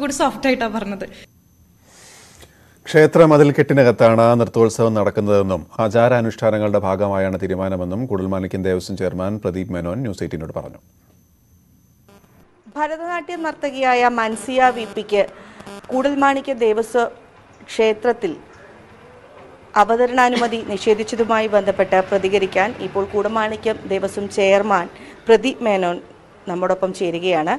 കുറച്ചുകൂടി സോഫ്റ്റ് ആയിട്ടാണ് പറഞ്ഞത് ക്ഷേത്ര മതിൽക്കെട്ടിനകത്താണ് നൃത്തോത്സവം നടക്കുന്നതെന്നും ആചാരാനുഷ്ഠാനങ്ങളുടെ ഭാഗമായാണ് തീരുമാനമെന്നും കുടൽമാണിക്യം ദേവസ്വം ചെയർമാൻ പ്രദീപ് മേനോൻ ന്യൂസ് എയ്റ്റീനോട് പറഞ്ഞു ഭരതനാട്യ നർത്തകിയായ മൻസിയ വി പിക്ക് കൂടൽമാണിക്യ ദേവസ്വ ക്ഷേത്രത്തിൽ അവതരണാനുമതി നിഷേധിച്ചതുമായി ബന്ധപ്പെട്ട് പ്രതികരിക്കാൻ ഇപ്പോൾ കൂടമാണിക്യം ദേവസ്വം ചെയർമാൻ പ്രദീപ് മേനോൻ നമ്മോടൊപ്പം ചേരുകയാണ്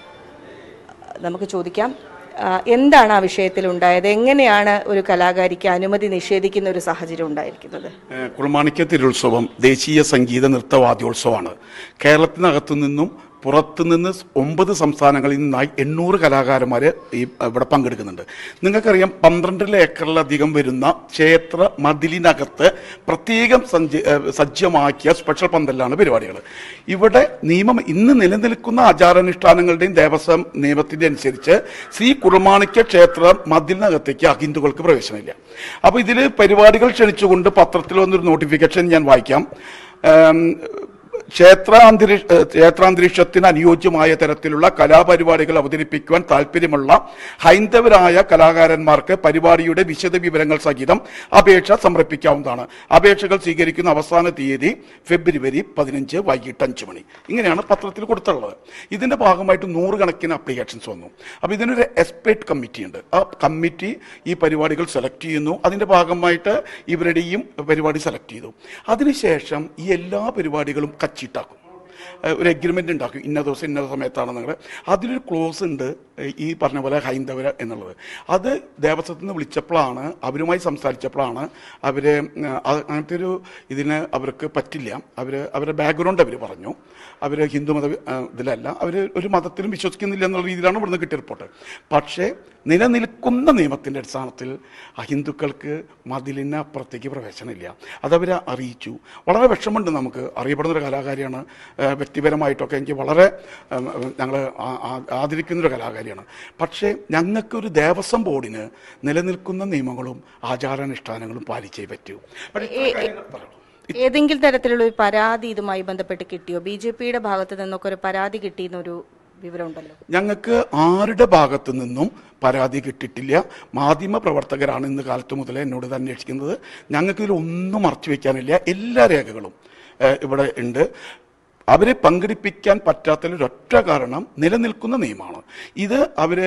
നമുക്ക് ചോദിക്കാം ആ, എന്താണ് ആ വിഷയത്തിൽ ഉണ്ടായത് എങ്ങനെയാണ് ഒരു കലാകാരിക്ക് അനുമതി നിഷേധിക്കുന്ന ഒരു സാഹചര്യം ഉണ്ടായിരിക്കുന്നത് ഏഹ് കുളമാണിക്യ തിരുത്സവം ദേശീയ സംഗീത നൃത്തവാദ്യോത്സവമാണ് കേരളത്തിനകത്തു നിന്നും പുറത്തു നിന്ന് ഒമ്പത് സംസ്ഥാനങ്ങളിൽ നിന്നായി എണ്ണൂറ് കലാകാരന്മാർ ഈ ഇവിടെ പങ്കെടുക്കുന്നുണ്ട് നിങ്ങൾക്കറിയാം പന്ത്രണ്ടിൽ ഏക്കറിലധികം വരുന്ന ക്ഷേത്ര മതിലിനകത്ത് പ്രത്യേകം സജ്ജ ഏഹ് സജ്ജമാക്കിയ സ്പെഷ്യൽ പന്തലിലാണ് പരിപാടികൾ ഇവിടെ നിയമം ഇന്ന് നിലനിൽക്കുന്ന ആചാരാനുഷ്ഠാനങ്ങളുടെയും ദേവസ്വം നിയമത്തിന്റെ അനുസരിച്ച് ശ്രീ കുർമാണിക്യ ക്ഷേത്ര മതിലിനകത്തേക്ക് അഹിന്ദുക്കൾക്ക് പ്രവേശനമില്ല അപ്പോൾ ഇതിൽ പരിപാടികൾ ക്ഷണിച്ചുകൊണ്ട് പത്രത്തിൽ വന്നൊരു നോട്ടിഫിക്കേഷൻ ഞാൻ വായിക്കാം ഏം, ക്ഷേത്രാന്തരീക്ഷ ഏഹ് ക്ഷേത്രാന്തരീക്ഷത്തിന് അനുയോജ്യമായ തരത്തിലുള്ള കലാപരിപാടികൾ അവതരിപ്പിക്കുവാൻ താല്പര്യമുള്ള ഹൈന്ദവരായ കലാകാരന്മാർക്ക് പരിപാടിയുടെ വിശദ വിവരങ്ങൾ സഹിതം അപേക്ഷ സമർപ്പിക്കാവുന്നതാണ് അപേക്ഷകൾ സ്വീകരിക്കുന്ന അവസാന തീയതി ഫെബ്രുവരി പതിനഞ്ച് വൈകിട്ട് അഞ്ച് മണി ഇങ്ങനെയാണ് പത്രത്തിൽ കൊടുത്തുള്ളത് ഇതിന്റെ ഭാഗമായിട്ട് നൂറുകണക്കിന് അപ്ലിക്കേഷൻസ് വന്നു അപ്പോൾ ഇതിനൊരു എക്സ്പേർട്ട് കമ്മിറ്റി ഉണ്ട് ആ കമ്മിറ്റി ഈ പരിപാടികൾ സെലക്ട് ചെയ്യുന്നു അതിന്റെ ഭാഗമായിട്ട് ഇവരുടെയും പരിപാടി സെലക്ട് ചെയ്തു അതിനുശേഷം ഈ എല്ലാ പരിപാടികളും കച്ചിട്ടാക്കും ഏഹ് ഒരു എഗ്രിമെൻ്റ് ഉണ്ടാക്കും ഇന്ന ദിവസം ഇന്ന സമയത്താണ് നിങ്ങൾ അതിലൊരു ക്ലോസ് ഉണ്ട് ഏഹ് ഈ പറഞ്ഞ പോലെ ഹൈന്ദവര എന്നുള്ളത് അത് ദേവസ്വത്തിൽ നിന്ന് വിളിച്ചപ്പോഴാണ് അവരുമായി സംസാരിച്ചപ്പോഴാണ് അവർ അങ്ങനത്തെ ഒരു ഇതിന് അവർക്ക് പറ്റില്ല അവർ അവരുടെ ബാക്ക്ഗ്രൗണ്ട് അവർ പറഞ്ഞു അവർ ഹിന്ദു മത ഏഹ് ഇതിലല്ല അവർ ഒരു മതത്തിലും വിശ്വസിക്കുന്നില്ല എന്നുള്ള രീതിയിലാണ് ഇവിടുന്ന് കിട്ടിയ റിപ്പോർട്ട് പക്ഷേ നിലനിൽക്കുന്ന നിയമത്തിൻ്റെ അടിസ്ഥാനത്തിൽ അഹിന്ദുക്കൾക്ക് മതിലിന് അപ്പുറത്തേക്ക് പ്രവേശനമില്ല അതവർ അറിയിച്ചു വളരെ വിഷമമുണ്ട് നമുക്ക് അറിയപ്പെടുന്ന ഒരു കലാകാരിയാണ് ഏഹ് വ്യക്തിപരമായിട്ടൊക്കെ എനിക്ക് വളരെ ഞങ്ങൾ ആദരിക്കുന്നൊരു കലാകാരിയാണ് പക്ഷേ ഞങ്ങൾക്കൊരു ദേവസ്വം ബോർഡിന് നിലനിൽക്കുന്ന നിയമങ്ങളും ആചാരാനുഷ്ഠാനങ്ങളും പാലിച്ചേ പറ്റൂ പക്ഷേ ഇത്ര കാര്യങ്ങൾ പറയണം. ഏതെങ്കിലും തരത്തിലുള്ള ഒരു പരാതി ഇതുമായി ബന്ധപ്പെട്ട് കിട്ടിയോ ബി ജെ പിയുടെ ഭാഗത്ത് നിന്നൊക്കെ ഒരു പരാതി കിട്ടിയെന്നൊരു വിവരമുണ്ടല്ലോ ഞങ്ങൾക്ക് ആരുടെ ഭാഗത്തു നിന്നും പരാതി കിട്ടിയിട്ടില്ല മാധ്യമ പ്രവർത്തകരാണ് ഇന്ന് കാലത്ത് മുതലേ എന്നോട് ഇത് അന്വേഷിക്കുന്നത് ഞങ്ങൾക്ക് ഇതിൽ ഒന്നും മറച്ചു വെക്കാനില്ല എല്ലാ രേഖകളും ഏഹ്, ഇവിടെ ഉണ്ട് അവരെ പങ്കെടുപ്പിക്കാൻ പറ്റാത്തതിലൊരൊറ്റ കാരണം നിലനിൽക്കുന്ന നിയമമാണ് ഇത് അവർ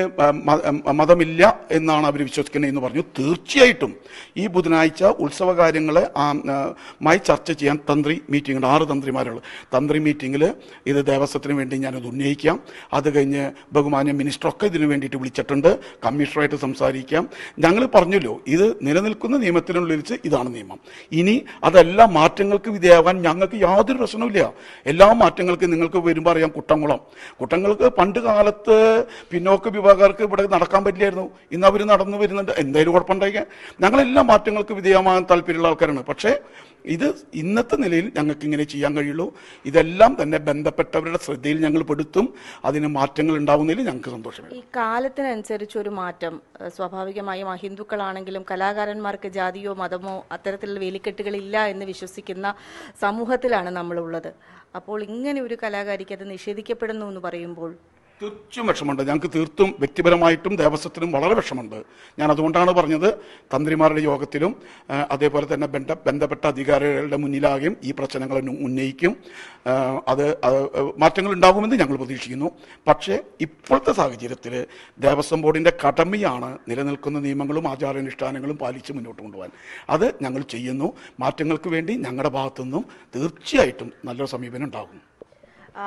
മതമില്ല എന്നാണ് അവർ വിശ്വസിക്കുന്നത് എന്ന് പറഞ്ഞു തീർച്ചയായിട്ടും ഈ ബുധനാഴ്ച ഉത്സവ കാര്യങ്ങളെ ആ, ആ, മായി ചർച്ച ചെയ്യാൻ തന്ത്രി മീറ്റിംഗ് ഉണ്ട് ആറ് തന്ത്രിമാരുള്ള തന്ത്രി മീറ്റിങ്ങിൽ ഇത് ദേവസ്വത്തിന് വേണ്ടി ഞാനത് ഉന്നയിക്കാം അത് കഴിഞ്ഞ് ബഹുമാന്യ മിനിസ്റ്ററൊക്കെ ഇതിനു വേണ്ടിയിട്ട് വിളിച്ചിട്ടുണ്ട് കമ്മീഷണറായിട്ട് സംസാരിക്കാം ഞങ്ങൾ പറഞ്ഞല്ലോ ഇത് നിലനിൽക്കുന്ന നിയമത്തിനുള്ളിൽ വെച്ച് ഇതാണ് നിയമം ഇനി അതെല്ലാം മാറ്റങ്ങൾക്ക് വിധേയമാകാൻ ഞങ്ങൾക്ക് യാതൊരു പ്രശ്നവുമില്ല എല്ലാ മാറ്റങ്ങൾക്ക് നിങ്ങൾക്ക് വരുമ്പോൾ അറിയാം കുട്ടംകുളം കുട്ടങ്ങൾക്ക് പണ്ട് കാലത്ത് പിന്നോക്ക വിഭാഗക്കാർക്ക് ഇവിടെ നടക്കാൻ പറ്റില്ലായിരുന്നു ഇന്ന് അവർ നടന്നു വരുന്നുണ്ട് എന്തായാലും കുഴപ്പമുണ്ടായിരിക്കാം ഞങ്ങളെല്ലാ മാറ്റങ്ങൾക്ക് വിധേയമാകാൻ താല്പര്യമുള്ള ആൾക്കാരാണ് പക്ഷേ ഇത് ഇന്നത്തെ നിലയിൽ ഞങ്ങൾക്ക് ഇങ്ങനെ ചെയ്യാൻ കഴിയുള്ളൂ ഇതെല്ലാം തന്നെ ബന്ധപ്പെട്ടവരുടെ ശ്രദ്ധയിൽ ഞങ്ങൾ പെടുത്തും അതിന് മാറ്റങ്ങൾ ഉണ്ടാവുന്നതിൽ ഞങ്ങൾക്ക് സന്തോഷമില്ല ഈ കാലത്തിനനുസരിച്ച് ഒരു മാറ്റം ഏഹ് സ്വാഭാവികമായും അഹിന്ദുക്കളാണെങ്കിലും കലാകാരന്മാർക്ക് ജാതിയോ മതമോ അത്തരത്തിലുള്ള വേലിക്കെട്ടുകളില്ല എന്ന് വിശ്വസിക്കുന്ന സമൂഹത്തിലാണ് നമ്മളുള്ളത് അപ്പോൾ ഇങ്ങനെ ഒരു കലാകാരിക്ക് അത് നിഷേധിക്കപ്പെടുന്നു എന്ന് പറയുമ്പോൾ തീർച്ചയായും വിഷമമുണ്ട് ഞങ്ങൾക്ക് തീർത്തും വ്യക്തിപരമായിട്ടും ദേവസ്വത്തിനും വളരെ വിഷമമുണ്ട് ഞാൻ അതുകൊണ്ടാണ് പറഞ്ഞത് തന്ത്രിമാരുടെ യോഗത്തിലും ആ, അതേപോലെ തന്നെ ബന്ധ ബന്ധപ്പെട്ട അധികാരികളുടെ മുന്നിലാകും ഈ പ്രശ്നങ്ങൾ ഉന്ന- ഉന്നയിക്കും ആ, അത് അത് മാറ്റങ്ങൾ ഉണ്ടാകുമെന്ന് ഞങ്ങൾ പ്രതീക്ഷിക്കുന്നു പക്ഷേ ഇപ്പോഴത്തെ സാഹചര്യത്തിൽ ദേവസ്വം ബോർഡിൻ്റെ കടമയാണ് നിലനിൽക്കുന്ന നിയമങ്ങളും ആചാരാനുഷ്ഠാനങ്ങളും പാലിച്ച് മുന്നോട്ട് കൊണ്ടുപോകാൻ അത് ഞങ്ങൾ ചെയ്യുന്നു മാറ്റങ്ങൾക്ക് വേണ്ടി ഞങ്ങളുടെ ഭാഗത്തുനിന്നും തീർച്ചയായിട്ടും നല്ലൊരു സമീപനം ഉണ്ടാകും ആ,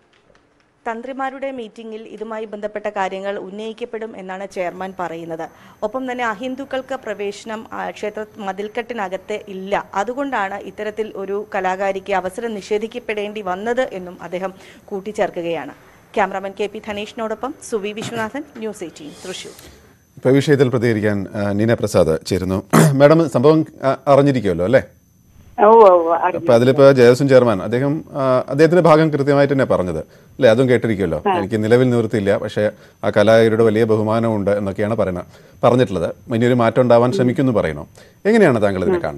തന്ത്രിമാരുടെ മീറ്റിംഗിൽ ഇതുമായി ബന്ധപ്പെട്ട കാര്യങ്ങൾ ഉന്നയിക്കപ്പെടും എന്നാണ് ചെയർമാൻ പറയുന്നത് ഒപ്പം തന്നെ അഹിന്ദുക്കൾക്ക് പ്രവേശനം ആ, ക്ഷേത്ര മതിൽക്കെട്ടിനകത്ത് ഇല്ല അതുകൊണ്ടാണ് ഇത്തരത്തിൽ ഒരു കലാകാരിക്ക് അവസരം നിഷേധിക്കപ്പെടേണ്ടി വന്നത് എന്നും അദ്ദേഹം കൂട്ടിച്ചേർക്കുകയാണ് ക്യാമറാമാൻ കെ പി ധനേഷിനോടൊപ്പം സുവി വിശ്വനാഥൻ ന്യൂസ് എയ്റ്റീൻ തൃശൂർ ഇപ്പോൾ ഈ വിഷയത്തിൽ പ്രതികരിക്കാൻ ആ, നീന പ്രസാദ് ചേരുന്നു മാഡം സംഭവം ആ, അറിഞ്ഞിരിക്കുമല്ലോ അല്ലേ ഓ ഓ അറിഞ്ഞു. അപ്പൊ അതിലിപ്പോ ദേവസ്വം ചെയർമാൻ അദ്ദേഹം ആ, അദ്ദേഹത്തിന്റെ ഭാഗം കൃത്യമായിട്ട് തന്നെ പറഞ്ഞത് അല്ലേ അതും കേട്ടിരിക്കുമല്ലോ എനിക്ക് നിലവിൽ നിവൃത്തിയില്ല പക്ഷേ ആ കലാകാരിയുടെ വലിയ ബഹുമാനമുണ്ട് എന്നൊക്കെയാണ് പറയുന്നത് പറഞ്ഞിട്ടുള്ളത് ഇനിയൊരു മാറ്റം ഉണ്ടാവാൻ ശ്രമിക്കുന്നു പറയണോ എങ്ങനെയാണ് താങ്കൾ ഇതിനെ കാണുന്നത്